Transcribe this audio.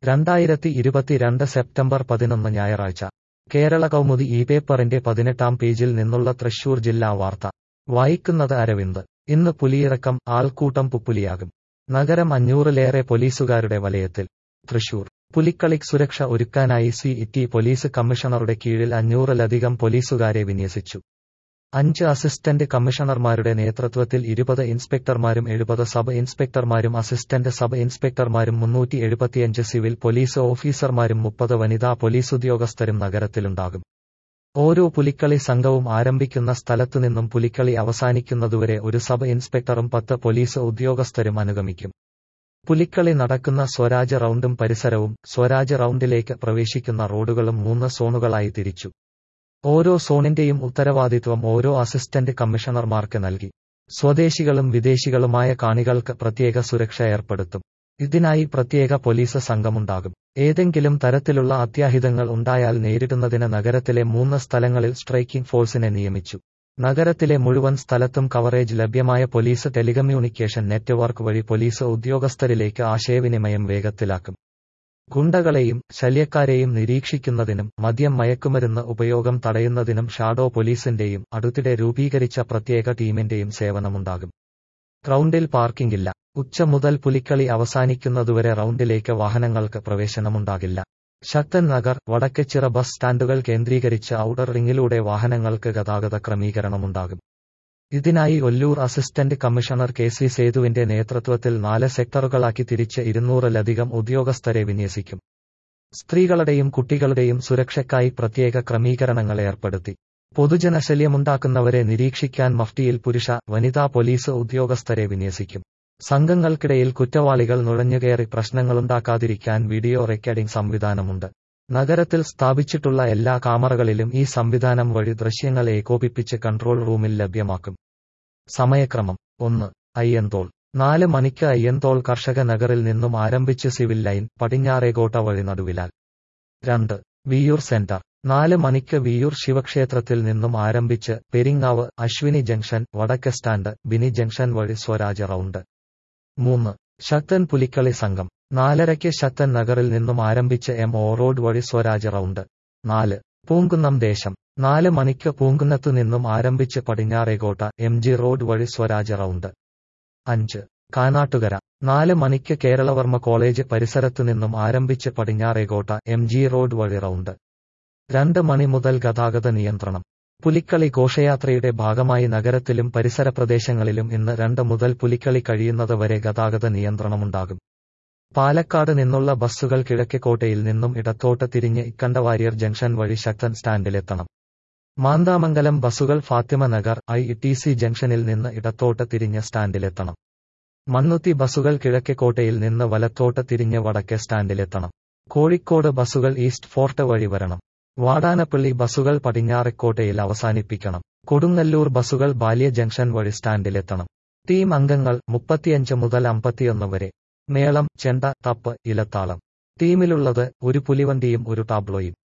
രണ്ടായിരത്തി ഇരുപത്തിരണ്ട് സെപ്റ്റംബർ പതിനൊന്ന് ഞായറാഴ്ച കേരള കൗമുദി ഈ പേപ്പറിന്റെ പതിനെട്ടാം പേജിൽ നിന്നുള്ള തൃശൂർ ജില്ലാ വാർത്ത വായിക്കുന്നത് അരവിന്ദ് ഇന്ന് പുലിയിറക്കം ആൾക്കൂട്ടം പുപ്പുലിയാകും നഗരം അഞ്ഞൂറിലേറെ പോലീസുകാരുടെ വലയത്തിൽ തൃശൂർ പുലിക്കളിക്ക് സുരക്ഷ ഒരുക്കാനായി സി ഇറ്റി പോലീസ് കമ്മീഷണറുടെ കീഴിൽ അഞ്ഞൂറിലധികം പോലീസുകാരെ വിന്യസിച്ചു അഞ്ച് അസിസ്റ്റന്റ് കമ്മീഷണർമാരുടെ നേതൃത്വത്തിൽ ഇരുപത് ഇൻസ്പെക്ടർമാരും എഴുപത് സബ് ഇൻസ്പെക്ടർമാരും അസിസ്റ്റന്റ് സബ് ഇൻസ്പെക്ടർമാരും മുന്നൂറ്റി എഴുപത്തിയഞ്ച് സിവിൽ പോലീസ് ഓഫീസർമാരും മുപ്പത് വനിതാ പോലീസ് ഉദ്യോഗസ്ഥരും നഗരത്തിലുണ്ടാകും ഓരോ പുലിക്കളി സംഘവും ആരംഭിക്കുന്ന സ്ഥലത്തുനിന്നും പുലിക്കളി അവസാനിക്കുന്നതുവരെ ഒരു സബ് ഇൻസ്പെക്ടറും പത്ത് പോലീസ് ഉദ്യോഗസ്ഥരും അനുഗമിക്കും പുലിക്കളി നടക്കുന്ന സ്വരാജ് റൌണ്ടും പരിസരവും സ്വരാജ് റൌണ്ടിലേക്ക് പ്രവേശിക്കുന്ന റോഡുകളും മൂന്ന് സോണുകളായി തിരിച്ചു ഓരോ സോണിന്റെയും ഉത്തരവാദിത്വം ഓരോ അസിസ്റ്റന്റ് കമ്മീഷണർമാർക്ക് നൽകി സ്വദേശികളും വിദേശികളുമായ കാണികൾക്ക് പ്രത്യേക സുരക്ഷ ഏർപ്പെടുത്തും ഇതിനായി പ്രത്യേക പോലീസ് സംഘമുണ്ടാകും ഏതെങ്കിലും തരത്തിലുള്ള അത്യാഹിതങ്ങൾ ഉണ്ടായാൽ നേരിടുന്നതിന് നഗരത്തിലെ മൂന്ന് സ്ഥലങ്ങളിൽ സ്ട്രൈക്കിംഗ് ഫോഴ്സിനെ നിയമിച്ചു നഗരത്തിലെ മുഴുവൻ സ്ഥലത്തും കവറേജ് ലഭ്യമായ പോലീസ് ടെലികമ്മ്യൂണിക്കേഷൻ നെറ്റ്വർക്ക് വഴി പോലീസ് ഉദ്യോഗസ്ഥരിലേക്ക് ആശയവിനിമയം വേഗത്തിലാക്കും ഗുണ്ടകളെയും ശല്യക്കാരെയും നിരീക്ഷിക്കുന്നതിനും മദ്യം മയക്കുമരുന്ന് ഉപയോഗം തടയുന്നതിനും ഷാഡോ പോലീസിന്റെയും അടുത്തിടെ രൂപീകരിച്ച പ്രത്യേക ടീമിന്റെയും സേവനമുണ്ടാകും റൌണ്ടിൽ പാർക്കിംഗില്ല ഉച്ച മുതൽ പുലിക്കളി അവസാനിക്കുന്നതുവരെ റൌണ്ടിലേക്ക് വാഹനങ്ങൾക്ക് പ്രവേശനമുണ്ടാകില്ല ശക്തൻ നഗർ വടക്കച്ചിറ ബസ് സ്റ്റാൻഡുകൾ കേന്ദ്രീകരിച്ച് ഔട്ടർ റിംഗിലൂടെ വാഹനങ്ങൾക്ക് ഗതാഗത ക്രമീകരണമുണ്ടാകും ഇതിനായി Ollur assistant commissioner K C സേതുവിന്റെ നേതൃത്വത്തിൽ നാല് സെക്ടറുകളാക്കി തിരിച്ച് ഇരുന്നൂറിലധികം ഉദ്യോഗസ്ഥരെ വിന്യസിക്കും സ്ത്രീകളുടെയും കുട്ടികളുടെയും സുരക്ഷയ്ക്കായി പ്രത്യേക ക്രമീകരണങ്ങൾ ഏർപ്പെടുത്തി പൊതുജനശല്യമുണ്ടാക്കുന്നവരെ നിരീക്ഷിക്കാൻ മഫ്റ്റിയിൽ പുരുഷ വനിതാ പോലീസ് ഉദ്യോഗസ്ഥരെ വിന്യസിക്കും സംഘങ്ങൾക്കിടയിൽ കുറ്റവാളികൾ നുഴഞ്ഞുകയറി പ്രശ്നങ്ങളുണ്ടാക്കാതിരിക്കാൻ വീഡിയോ റെക്കോർഡിംഗ് സംവിധാനമുണ്ട് നഗരത്തിൽ സ്ഥാപിച്ചിട്ടുള്ള എല്ലാ കാമറകളിലും ഈ സംവിധാനം വഴി ദൃശ്യങ്ങൾ ഏകോപിപ്പിച്ച് കൺട്രോൾ റൂമിൽ ലഭ്യമാക്കും സമയക്രമം ഒന്ന് അയ്യന്തോൾ നാല് മണിക്ക് അയ്യന്തോൾ കർഷക നഗറിൽ നിന്നും ആരംഭിച്ച് സിവിൽ ലൈൻ പടിഞ്ഞാറേകോട്ട വഴി നടുവിലാൽ രണ്ട് വിയൂർ സെന്റർ നാല് മണിക്ക് വിയൂർ ശിവക്ഷേത്രത്തിൽ നിന്നും ആരംഭിച്ച് പെരിങ്ങാവ് അശ്വിനി ജംഗ്ഷൻ വടക്ക് സ്റ്റാൻഡ് ബിനി ജംഗ്ഷൻ വഴി സ്വരാജ് റൌണ്ട് മൂന്ന് ശക്തൻ പുലിക്കളി സംഘം നാലരയ്ക്ക് ശക്തൻ നഗറിൽ നിന്നും ആരംഭിച്ച് എം ഒ റോഡ് വഴി സ്വരാജ് റൌണ്ട് നാല് പൂങ്കുന്നം ദേശം നാല് മണിക്ക് പൂങ്കുന്നത്തു നിന്നും ആരംഭിച്ച് പടിഞ്ഞാറേകോട്ട എം ജി റോഡ് വഴി സ്വരാജ് റൌണ്ട് അഞ്ച് കാനാട്ടുകര നാല് മണിക്ക് കേരളവർമ്മ കോളേജ് പരിസരത്തു നിന്നും ആരംഭിച്ച് പടിഞ്ഞാറേകോട്ട എം ജി റോഡ് വഴി റൌണ്ട് രണ്ട് മണി മുതൽ ഗതാഗത നിയന്ത്രണം പുലിക്കളി ഘോഷയാത്രയുടെ ഭാഗമായി നഗരത്തിലും പരിസര പ്രദേശങ്ങളിലും ഇന്ന് രണ്ട് മുതൽ പുലിക്കളി കഴിയുന്നത് വരെ ഗതാഗത നിയന്ത്രണമുണ്ടാകും പാലക്കാട് നിന്നുള്ള ബസ്സുകൾ കിഴക്കേക്കോട്ടയിൽ നിന്നും ഇടത്തോട്ട് തിരിഞ്ഞ് ഇക്കണ്ടവാരിയർ ജംഗ്ഷൻ വഴി ശക്തൻ സ്റ്റാൻഡിലെത്തണം മാന്താമംഗലം ബസ്സുകൾ Fathima Nagar I T C ജംഗ്ഷനിൽ നിന്ന് ഇടത്തോട്ട് തിരിഞ്ഞ് സ്റ്റാൻഡിലെത്തണം മണ്ണുത്തി ബസ്സുകൾ കിഴക്കേക്കോട്ടയിൽ നിന്ന് വലത്തോട്ട് തിരിഞ്ഞ് വടക്കേ സ്റ്റാൻഡിലെത്തണം കോഴിക്കോട് ബസ്സുകൾ ഈസ്റ്റ് ഫോർട്ട് വഴി വരണം വാടാനപ്പള്ളി ബസ്സുകൾ പടിഞ്ഞാറെക്കോട്ടയിൽ അവസാനിപ്പിക്കണം കൊടുങ്ങല്ലൂർ ബസ്സുകൾ ബാല്യ ജംഗ്ഷൻ വഴി സ്റ്റാൻഡിലെത്തണം ടീം അംഗങ്ങൾ മുപ്പത്തിയഞ്ച് മുതൽ അമ്പത്തിയൊന്ന് വരെ മേളം ചെണ്ട തപ്പ് ഇലത്താളം ടീമിലുള്ളത് ഒരു പുലിവണ്ടിയും ഒരു ടാബ്ലോയും